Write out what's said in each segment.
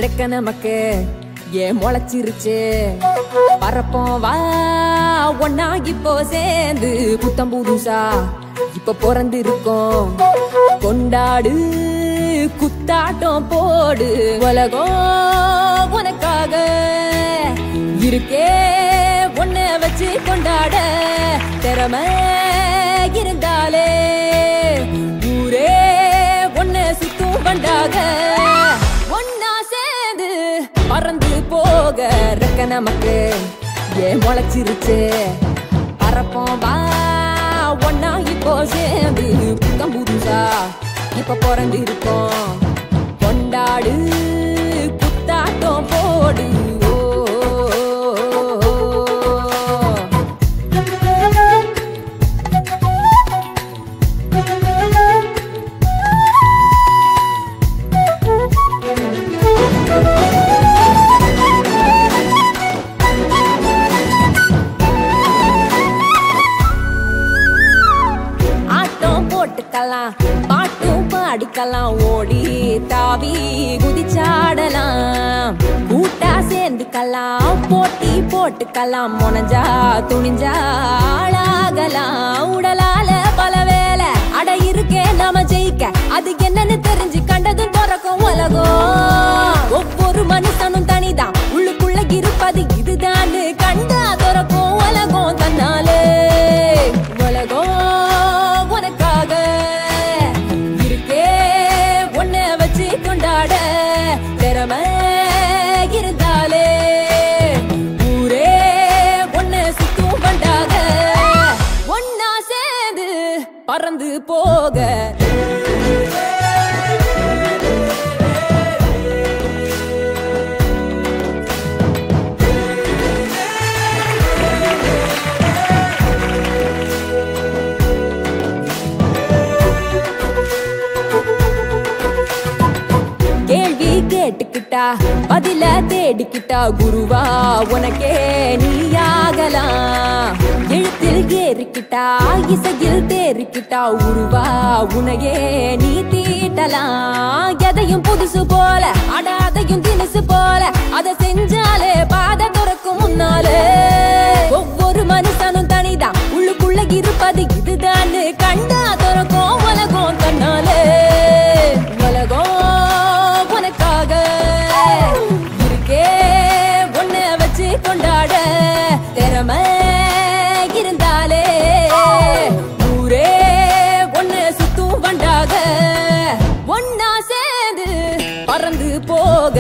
ரெக்க நமக்கு ஏன் முளைச்சிருச்சு பரப்போம் வா ஒன்னா இப்போ சேர்ந்து புத்தம் புதுசா இப்ப பிறந்து இருக்கோம் கொண்டாடு குத்தாட்டம் போடு உலகம் உனக்காக இருக்கே உன்னை வச்சு கொண்டாட திறமை இருந்தாலே ஊரே உன்னை சுத்தும் பண்டாக ஒன்னா சேர்ந்து பறந்து போக ரெக்க நமக்கு ஏன் முளைச்சிருச்சு பறப்போம் வா ஒன்னா இப்போ சேர்ந்து புத்தம் புதுசா இப்ப பிறந்து இருக்கோம் கொண்டாடு குத்தாட்டம் போடு ஓ, ஓ, ஓ, ஓ. ஆட்டம் போட்டுக்கலாம் பாட்டும் பாடிக்கலாம் ஓடி தாவி குதிச்சாடலாம் கூட்டா சேர்ந்துக்கலாம் போட்டி போட்டுக்கலாம் முனைஞ்சா துணிஞ்சா ஆளாகலாம் உடலால பல வேலை அட இருக்கே நாம ஜெயிக்க அது என்னன்னு தெரிஞ்சு கண்டதும் பிறக்கும் உலகம் ஒவ்வொரு மனுஷனும் தனிதான் உள்ளுக்குள்ள இருப்பது இதுதான் கண்டா துறக்கும் உலகம் தன்னாலே உலகம் உனக்காக இருக்கே உன்னை வச்சு கொண்டாட திறமை இருந்தாலே ஊரே உன்னை சுத்தும் பண்டாக ஒன்னா சேர்ந்து பறந்து போக கேள்வி கேட்டுக்கிட்டா பதில தேடிக்கிட்டா குருவா உனக்கே நீயாகலாம் எழுத்தில் ஏறிக்கிட்டா இசையில் தேறிக்கிட்டா உருவா உனையே நீ தீட்டலாம் எதையும் புதுசு போல அட அதையும் தினுசு போல அதை செஞ்சாலே பாதை துறக்கும் முன்னாலே ஒவ்வொரு மனுஷனும் தனிதான் உள்ளுக்குள்ள இருப்பது இதுதான் கண்டா துறக்கும் உலகம் தன்னாலே உலகம் உனக்காக இருக்கே உன்னை வச்சு கொண்டாட திறமை இருந்தாலே ஊரே உன்னை சுத்தும் வண்டாக ஒன்னா சேர்ந்து பறந்து போக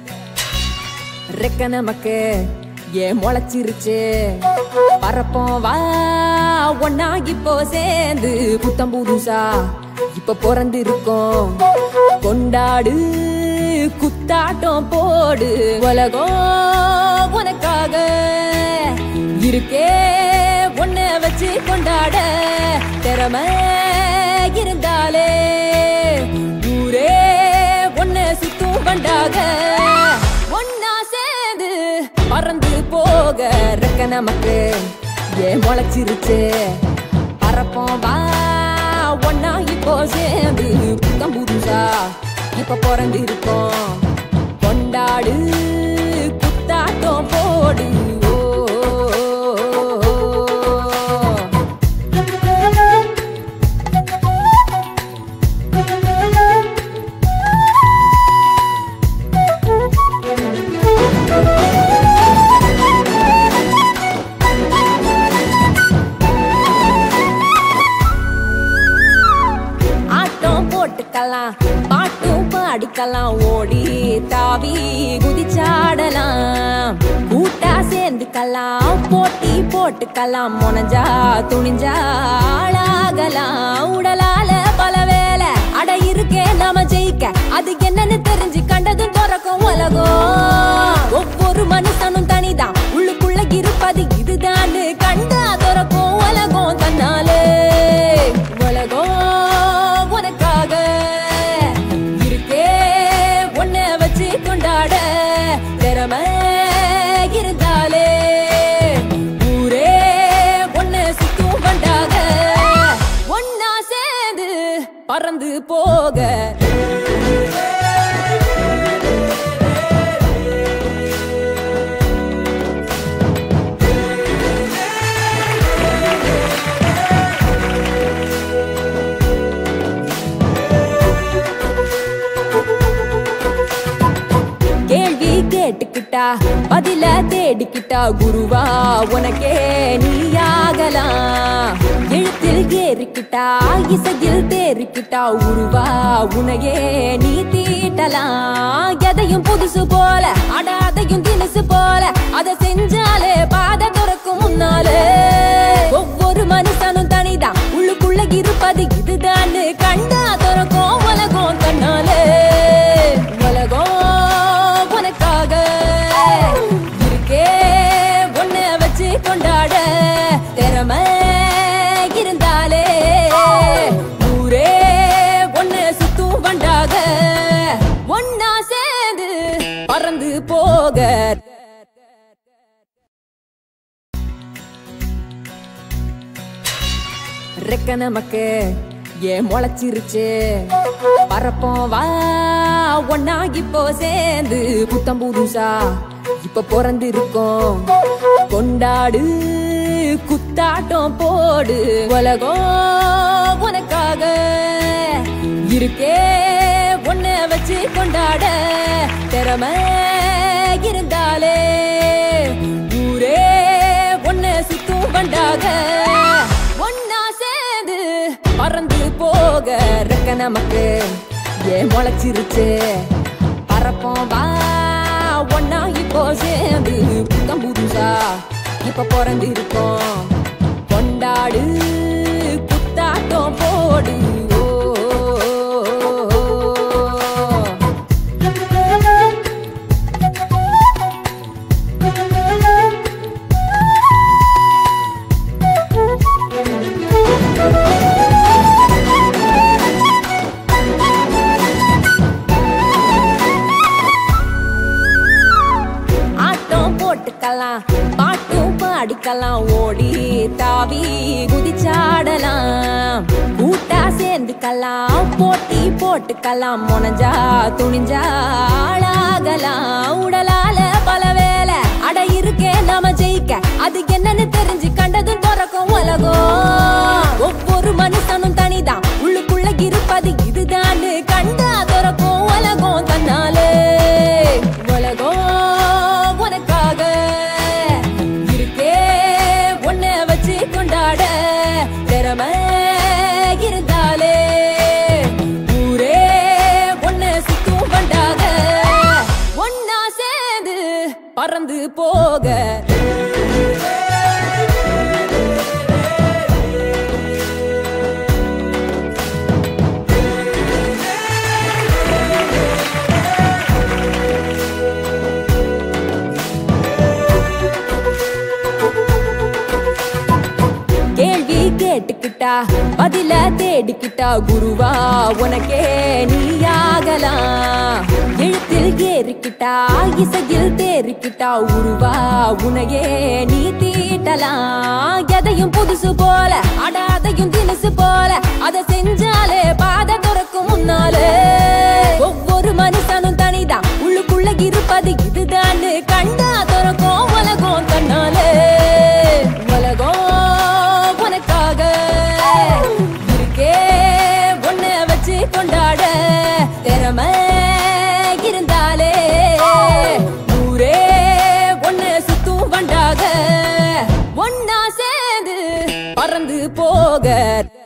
ரெக்க நமக்கு ஏன் முளைச்சிருச்சு பறப்போம் வா ஒன்னா இப்போ சேர்ந்து புத்தம் புதுசா இப்ப பிறந்து இருக்கோம் கொண்டாடு குத்தாட்டம் போடு உலகம் உனக்காக இருக்கே உன்னை வச்சு கொண்டாட திறமை இருந்தாலே ஊரே உன்னை சுத்தும் பண்டாக ஒன்னா சேர்ந்து பறந்து போக ரெக்க நமக்கு ஏன் முளைச்சிருச்சு பறப்போம் வா ஒன்னா இப்போ சேர்ந்து புத்தம் புதுசா இப்ப பிறந்து இருக்கோம் கொண்டாடு குத்தாட்டம் போடு ஓ, ஓ, ஓ, ஓ. ஆட்டம் போட்டுக்கலாம் பாட்டும் பாடிக்கலாம் ஓடி தாவி குதிச்சாடலாம் கூட்டா சேர்ந்துக்கலாம் போட்டி போட்டுக்கலாம் முனைஞ்சா துணிஞ்சா ஆளாகலாம் உடலால பல வேலை அட இருக்கே நாம ஜெயிக்க அது என்னன்னு தெரிஞ்சு கண்டதும் பிறக்கும் உலகம் ஒவ்வொரு மனுஷனும் தனிதான் உள்ளுக்குள்ள இருப்பது இதுதான் கண்டா துறக்கும் உலகம் தன்னாலே உலகம் உனக்காக இருக்கே உன்னை வச்சு கொண்டாட திறமை இருந்தாலே ஊரே உன்னை சுத்தும் பண்டாக ஒன்னா சேர்ந்து பறந்து போக ஏறிக்கிட்டா பதில தேடிக்கிட்டா குருவா உனக்கே நீயாகலாம் எழுத்தில் ஏறிக்கிட்டா இசையில் தேறிக்கிட்டா உருவா உனையே நீ தீட்டலாம் எதையும் புதுசு போல அடாதையும் தினசு போல அதை செஞ்சாலே பாதை திறக்கும் முன்னாலே ஒவ்வொரு மனுஷனும் தனிதான் உள்ளுக்குள்ள இருப்பது இதுதான் கண்டா திறக்கும் உலகம் தன்னாலே உலகம் உனக்காக இருக்கே ஒன்ன வச்சு கொண்டாட திறமை இருந்தாலே ஊரே ஒன்னு சுத்தும் வண்டாக ஒன்னா சேர்ந்து பறந்து போக ரெக்க நமக்கு ஏன் முளைச்சிருச்சு பறப்போம் வா ஒன்னா இப்போ சேர்ந்து புத்தம் புதுசா இப்ப பிறந்து இருக்கோம் கொண்டாடு குத்தாட்டம் போடு உலகம் உனக்காக இருக்கே ஒன்ன வச்சு கொண்டாட திறமை இருந்தாலே ஊரே ஒன்ன சுத்தும் பண்டாக ஒன்னா சேர்ந்து பறந்து போக ரெக்க நமக்கு ஏன் முளைச்சிருச்சு பறப்போம் வா ஒன்னா இப்போ சேர்ந்து புத்தம் புதுசா இப்ப பிறந்து இருக்கோம் கொண்டாடு குத்தாட்டம் போடு ஓ, ஓ, ஓ, ஓ. ஆட்டம் போட்டுக்கலாம் பாட்டும் பாடிக்கலாம் ஓடி தாவி குதிச்சாடலாம் கூட்டா சேர்ந்துக்கலாம் போட்டி போட்டுக்கலாம் முனைஞ்சா துணிஞ்சா ஆளாகலாம் உடலால பல வேலை அட இருக்கே நாம ஜெயிக்க அது என்னன்னு தெரிஞ்சு கண்டதும் திறக்கும் உலகம் ஒவ்வொரு மனுஷனும் தனிதான் உள்ளுக்குள்ள இருப்பது இதுதான் கண்டா திறக்கும் உலகம் தன்னாலே உலகம் உனக்காக இருக்கே உன்னை வச்சு கொண்டாட திறமை இருந்தாலே ஊரே உன்னை சுத்தும் பண்டாக ஒன்னா சேர்ந்து பறந்து போக கேள்வி கேட்டுக்கிட்டா பதில தேடிக்கிட்டா குருவா உனக்கே நீயாகலாம் எழுத்தில் ஏறிக்கிட்டா இசையில் தேறிக்கிட்டா உருவா உனையே நீ தீட்டலாம் எதையும் புதுசு போல அடாதையும் தினசு போல அதை செஞ்சாலே பாதை திறக்கும் முன்னாலே ஒவ்வொரு மனுஷனும் தனிதான் உள்ளுக்குள்ள இருப்பது இதுதான் கண்டா திறக்கும் உலகம் தன்னாலே உலகம் உனக்காக இருக்கே ஒன்ன வச்சு கொண்டாட திறமை இருந்தாலே ஊரே ஒன்னு சுத்தும் வண்டாக ஒன்னா சேர்ந்து பறந்து போக